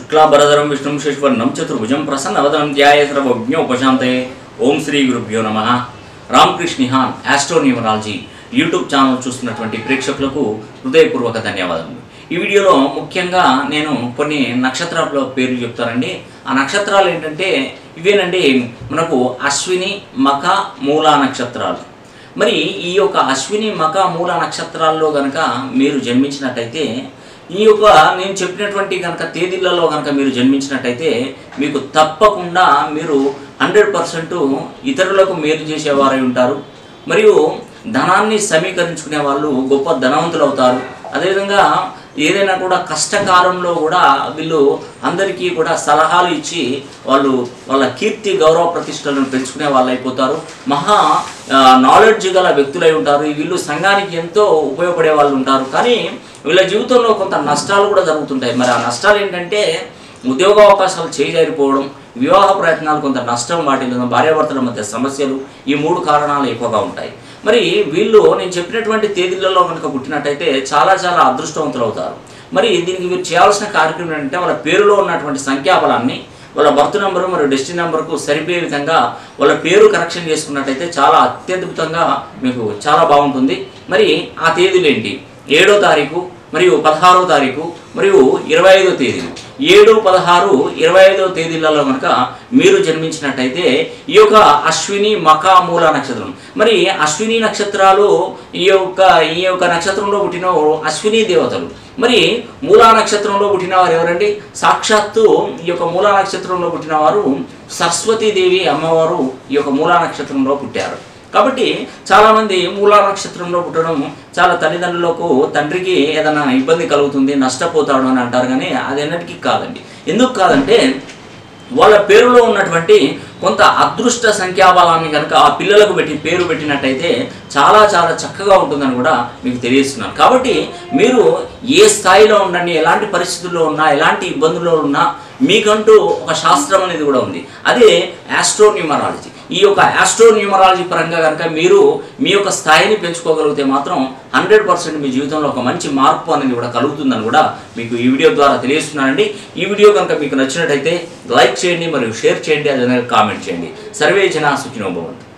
శుక్లాభరధరం విష్ణుం శశివర్ణం చతుర్భుజం ప్రసన్నవదనం ధ్యాయ సర్వజ్ఞోపశాంతే ఓం శ్రీ గురుభ్యో నమ రామకృష్ణిహాన్ ఆస్ట్రోన్యూమరాలజీ యూట్యూబ్ ఛానల్ చూస్తున్నటువంటి ప్రేక్షకులకు హృదయపూర్వక ధన్యవాదములు ఈ వీడియోలో ముఖ్యంగా నేను కొన్ని నక్షత్రాల పేర్లు చెప్తానండి ఆ నక్షత్రాలు ఏంటంటే ఇవేనండి మనకు అశ్విని మఖ మూలా నక్షత్రాలు మరి ఈ యొక్క అశ్విని మఖ మూల నక్షత్రాల్లో కనుక మీరు జన్మించినట్టయితే ఈ యొక్క నేను చెప్పినటువంటి కనుక తేదీలలో కనుక మీరు జన్మించినట్టయితే మీకు తప్పకుండా మీరు హండ్రెడ్ పర్సెంట్ ఇతరులకు మేలు చేసేవారై ఉంటారు మరియు ధనాన్ని సమీకరించుకునే వాళ్ళు గొప్ప ధనవంతులు అవుతారు అదేవిధంగా ఏదైనా కూడా కష్టకాలంలో కూడా వీళ్ళు అందరికీ కూడా సలహాలు ఇచ్చి వాళ్ళు వాళ్ళ కీర్తి గౌరవ ప్రతిష్టలను పెంచుకునే వాళ్ళు అయిపోతారు మహా నాలెడ్జ్ గల వ్యక్తులై ఉంటారు వీళ్ళు సంఘానికి ఎంతో ఉపయోగపడే వాళ్ళు ఉంటారు కానీ వీళ్ళ జీవితంలో కొంత నష్టాలు కూడా జరుగుతుంటాయి మరి ఆ నష్టాలు ఏంటంటే ఉద్యోగ అవకాశాలు చేజారిపోవడం వివాహ ప్రయత్నాలు కొంత నష్టం వాటిల్లో భార్యాభర్తల మధ్య సమస్యలు ఈ మూడు కారణాలు ఎక్కువగా ఉంటాయి మరి వీళ్ళు నేను చెప్పినటువంటి తేదీలలో కనుక పుట్టినట్టయితే చాలా చాలా అదృష్టవంతులు అవుతారు మరి దీనికి మీరు చేయాల్సిన కార్యక్రమం ఏంటంటే వాళ్ళ పేరులో ఉన్నటువంటి సంఖ్యాబలాన్ని వాళ్ళ బర్త్ నెంబరు మరియు డెస్టినీ నెంబర్కు సరిపోయే విధంగా వాళ్ళ పేరు కరెక్షన్ చేసుకున్నట్టయితే చాలా అత్యద్భుతంగా మీకు చాలా బాగుంటుంది మరి ఆ తేదీలు ఏంటి ఏడో తారీఖు మరియు పదహారో తారీఖు మరియు ఇరవై ఐదో తేదీలు ఏడు పదహారు ఇరవై ఐదో తేదీలలో కనుక మీరు జన్మించినట్టయితే ఈ యొక్క అశ్విని మఖ మూల నక్షత్రం మరి అశ్విని నక్షత్రాలు ఈ యొక్క ఈ యొక్క నక్షత్రంలో పుట్టిన అశ్విని దేవతలు మరి మూలా నక్షత్రంలో పుట్టిన వారు ఎవరండి సాక్షాత్తు ఈ యొక్క మూలా నక్షత్రంలో పుట్టిన వారు సరస్వతీదేవి అమ్మవారు ఈ యొక్క మూలా నక్షత్రంలో పుట్టారు కాబట్టి చాలామంది మూలా నక్షత్రంలో పుట్టడం చాలా తల్లిదండ్రులకు తండ్రికి ఏదైనా ఇబ్బంది కలుగుతుంది నష్టపోతాడు అని అంటారు కానీ అది ఎన్నటికీ కాదండి ఎందుకు కాదంటే వాళ్ళ పేరులో ఉన్నటువంటి కొంత అదృష్ట సంఖ్యాబలాన్ని కనుక ఆ పిల్లలకు పెట్టి పేరు పెట్టినట్టయితే చాలా చాలా చక్కగా ఉంటుందని కూడా మీకు తెలియజేస్తున్నాను కాబట్టి మీరు ఏ స్థాయిలో ఉండండి ఎలాంటి పరిస్థితుల్లో ఉన్నా ఎలాంటి ఇబ్బందుల్లో ఉన్నా మీకంటూ ఒక శాస్త్రం అనేది కూడా ఉంది అదే ఆస్ట్రోన్యూమరాలజీ ఈ యొక్క ఆస్ట్రోన్యూమరాలజీ పరంగా కనుక మీరు మీ యొక్క స్థాయిని పెంచుకోగలిగితే మాత్రం హండ్రెడ్ పర్సెంట్ మీ జీవితంలో ఒక మంచి మార్పు అనేది కూడా కలుగుతుందని కూడా మీకు ఈ వీడియో ద్వారా తెలియజేస్తున్నానండి ఈ వీడియో కనుక మీకు నచ్చినట్టయితే లైక్ చేయండి మరియు షేర్ చేయండి అదే కామెంట్ చేయండి సర్వే జన సుఖినోభవంతు